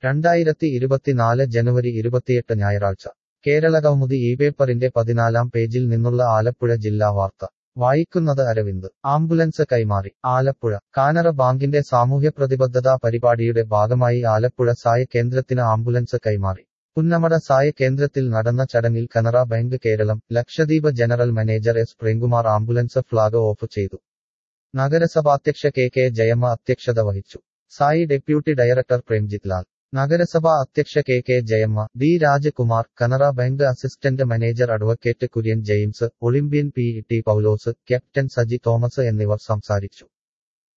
രണ്ടായിരത്തി ഇരുപത്തിനാല് ജനുവരി ഇരുപത്തിയെട്ട് ഞായറാഴ്ച കേരളകൗമുദി ഈ പേപ്പറിന്റെ പതിനാലാം പേജിൽ നിന്നുള്ള ആലപ്പുഴ ജില്ലാ വാർത്ത വായിക്കുന്നത് അരവിന്ദ് ആംബുലൻസ് കൈമാറി ആലപ്പുഴ കാനറ ബാങ്കിന്റെ സാമൂഹ്യ പ്രതിബദ്ധതാ പരിപാടിയുടെ ഭാഗമായി ആലപ്പുഴ സായ കേന്ദ്രത്തിന് ആംബുലൻസ് കൈമാറി പുന്നമട സായ കേന്ദ്രത്തിൽ നടന്ന ചടങ്ങിൽ Canara bank Keralam Lakshadweep general manager S Premkumar ambulance flag off ചെയ്തു നഗരസഭാധ്യക്ഷ കെ കെ ജയമ്മ അധ്യക്ഷത വഹിച്ചു SAI deputy director Premjith Lal നഗരസഭാ അധ്യക്ഷ K K Jayamma D Rajkumar Canara bank assistant manager advocate Kurian James Olympian P T Paulose captain Saji Thomas എന്നിവർ സംസാരിച്ചു